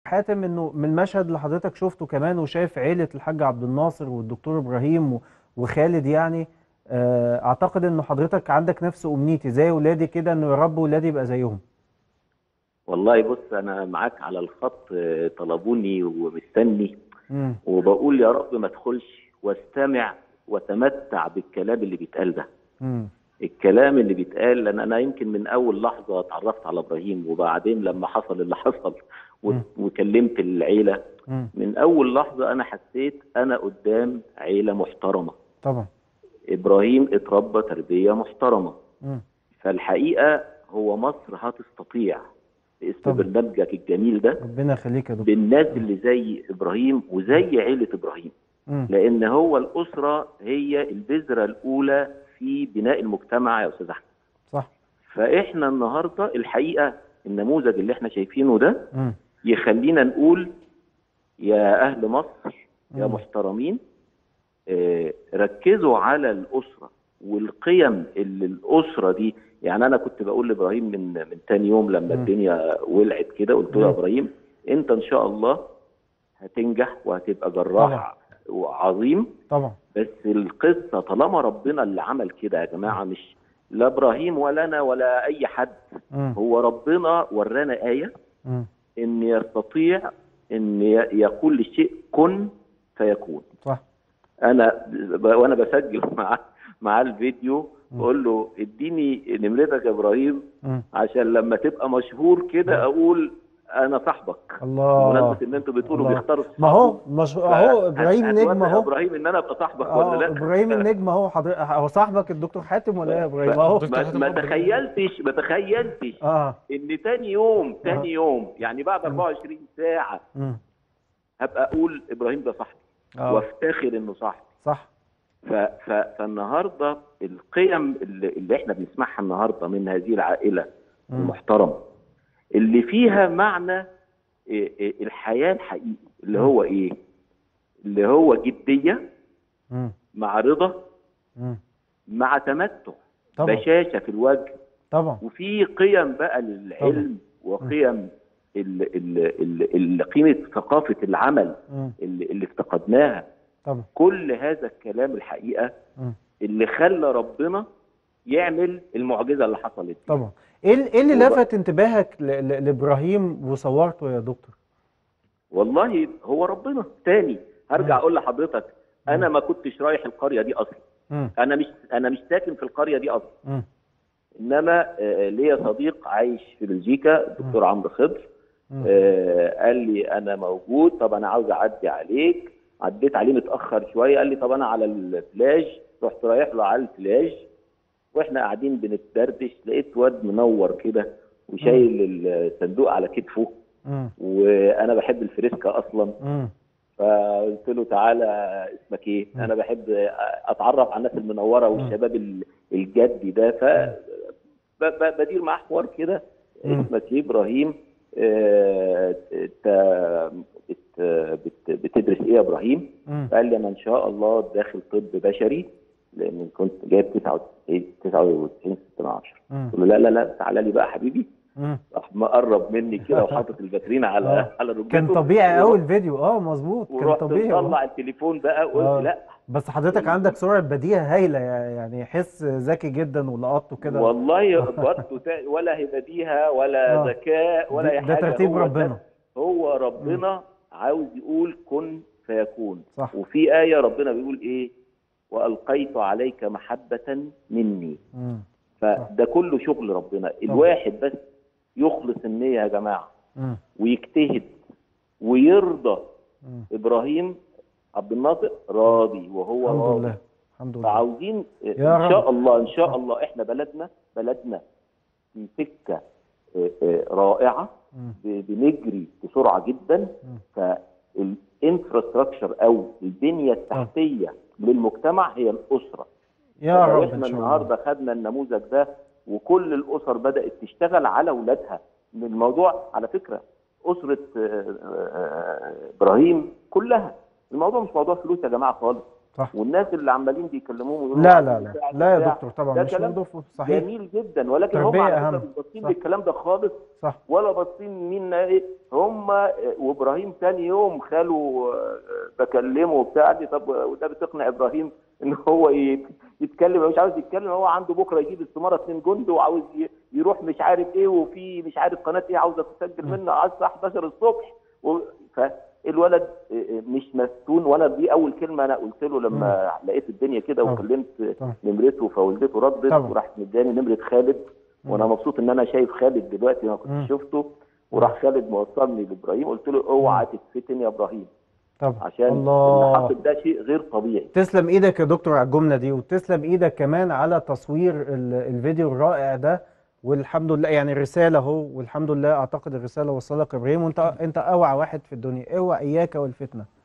حاتم انه من المشهد اللي حضرتك شفته كمان وشايف عيلة الحاج عبد الناصر والدكتور ابراهيم و- وخالد يعني آه، اعتقد انه حضرتك عندك نفس امنيتي زي ولادي كده انه يا رب ولادي يبقى زيهم والله بص انا معاك على الخط آه، طلبوني ومستني امم وبقول يا رب ما ادخلش واستمع وتمتع بالكلام اللي بيتقال ده امم الكلام اللي بيتقال لان انا يمكن من اول لحظه اتعرفت على ابراهيم وبعدين لما حصل اللي حصل و- مم. وكلمت العيله امم من اول لحظه انا حسيت انا قدام عيله محترمه طبعا ابراهيم اتربى تربيه محترمه امم فالحقيقه هو مصر هتستطيع باسم طبعا. برنامجك الجميل ده ربنا يخليك يا دكتور بالناس اللي زي ابراهيم وزي عيله ابراهيم امم لان هو الاسره هي البذره الاولى في بناء المجتمع يا استاذ احمد صح فاحنا النهارده الحقيقه النموذج اللي احنا شايفينه ده امم يخلينا نقول يا اهل مصر يا مم. محترمين آه، ركزوا على الاسره والقيم اللي الاسره دي يعني انا كنت بقول لابراهيم من من تاني يوم لما مم. الدنيا ولعت كده قلت له يا مم. ابراهيم انت ان شاء الله هتنجح وهتبقى جراح عظيم طبعا بس القصه طالما ربنا اللي عمل كده يا جماعه مش لا ابراهيم ولا انا ولا اي حد امم هو ربنا ورانا ايه امم ان يستطيع ان ي- يقول للشيء كن فيكون صح انا ب- وانا بسجل مع مع الفيديو مم. بقول له اديني نمرتك يا ابراهيم امم عشان لما تبقى مشهور كده اقول انا صاحبك الله بمناسبه ان انتوا بتقولوا الله. بيختاروا ما هو مش اهو ابراهيم هتوافق نجم يا اهو ابراهيم ان انا ابقى صاحبك اه ولا لا ابراهيم النجم اهو حضرتك هو صاحبك الدكتور حاتم ولا ايه يا ابراهيم اهو دكتور ما, حاتم ما عبد تخيلتش ما تخيلتش اه ان تاني يوم آه. تاني يوم يعني بعد 24 ساعه امم هبقى اقول ابراهيم ده صاحبي اه وافتخر انه صاحبي صح ف ف فالنهارده القيم اللي, اللي احنا بنسمعها النهارده من هذه العائله مم. المحترمه اللي فيها معنى إيه إيه الحياه الحقيقي اللي مم. هو ايه؟ اللي هو جديه امم مع رضا امم مع تمتع طبعا بشاشه في الوجه طبعا وفي قيم بقى للعلم وقيم ال ال ال ال قيمه ثقافه العمل امم اللي, اللي افتقدناها طبعا كل هذا الكلام الحقيقه مم. اللي خلى ربنا يعمل المعجزه اللي حصلت دي. طبعا ايه ال- ايه اللي هو- لفت انتباهك ل- ل- لابراهيم وصورته يا دكتور والله هو ربنا تاني هرجع مم. اقول لحضرتك انا ما كنتش رايح القريه دي اصلا امم انا مش انا مش ساكن في القريه دي اصلا امم انما آه، ليا صديق عايش في بلجيكا الدكتور عمرو خضر مم. آه، قال لي انا موجود طب انا عاوز اعدي عليك عديت عليه متاخر شويه قال لي طب انا على البلاج رحت رايح له على البلاج واحنا قاعدين بنتدردش لقيت واد منور كده وشايل الصندوق على كتفه امم وانا بحب الفريسكا اصلا امم فقلت له تعالى اسمك ايه؟ مم. انا بحب اتعرف على الناس المنوره والشباب ال- الجدي ده ف ب- ب- بدير معاه حوار كده مم. اسمك ايه ابراهيم آه، انت بت- بت- بتدرس ايه يا ابراهيم؟ امم فقال لي انا ان شاء الله داخل طب بشري لان كنت جايب 99 99 10 امم قلت له لا لا لا تعالى لي بقى حبيبي امم راح مقرب مني كده وحاطط الفاترين على آه. على ركبته كان طبيعي قوي الفيديو اه مظبوط كان ورحت طبيعي مطلع آه. التليفون بقى وقلت آه. لا بس حضرتك عندك سرعة بديهة هايلة يعني حس ذكي جدا ولقطته كده والله برضه تا- ولا هي بديهه ولا آه. ذكاء ولا دي- اي ده حاجه ترتيب هو ربنا ده- هو ربنا عاوز يقول كن فيكون صح وفي ايه ربنا بيقول ايه والقيت عليك محبه مني امم فده كله شغل ربنا الواحد بس يخلص النيه يا جماعه امم ويجتهد ويرضى امم ابراهيم عبد الناصر راضي وهو الحمد راضي لله الحمد لله فعاوزين يا ان رب. شاء الله ان شاء الله احنا بلدنا بلدنا في سكه آه، آه، رائعه مم. ب- بنجري بسرعه جدا فالانفراستراكشر او البنيه التحتيه للمجتمع هي الاسره يا فلو رب احنا ان شاء الله النهارده خدنا النموذج ده وكل الاسر بدات تشتغل على اولادها من الموضوع على فكره اسره آه، آه، ابراهيم كلها الموضوع مش موضوع فلوس يا جماعه خالص صح والناس اللي عمالين بيكلموهم ويقولوا لا عايزين لا لا بتاع- لا يا بتاع. دكتور طبعا ده مش كلام موضوع صحيح جميل جدا ولكن هم تربية على أهم. فكره مش باصين صح. للكلام ده خالص صح ولا باصين مين ايه هم وابراهيم تاني يوم خاله آه، بكلمه وبتاع قال لي طب وده بتقنع ابراهيم ان هو ي- يتكلم هو مش عاوز يتكلم هو عنده بكره يجيب استماره اتنين جند وعاوز ي- يروح مش عارف ايه وفي مش عارف قناه ايه عاوزه تسجل منه على الساعه 11 الصبح و... فالولد آه، آه، مش مفتون وانا دي اول كلمه انا قلت له لما لقيت الدنيا كده طبعا. وكلمت طبعا. نمرته فوالدته ردت طبعا. وراح مداني نمره خالد وانا مبسوط ان انا شايف خالد دلوقتي ما مم. كنتش شفته وراح خالد موصلني لابراهيم قلت له اوعى تتفتن يا ابراهيم طبعا عشان اللي الله حصل ده شيء غير طبيعي تسلم ايدك يا دكتور على الجمله دي وتسلم ايدك كمان على تصوير ال- الفيديو الرائع ده والحمد لله يعني الرساله اهو والحمد لله اعتقد الرساله وصلك يا ابراهيم وانت انت اوعى واحد في الدنيا اوعى اياك والفتنه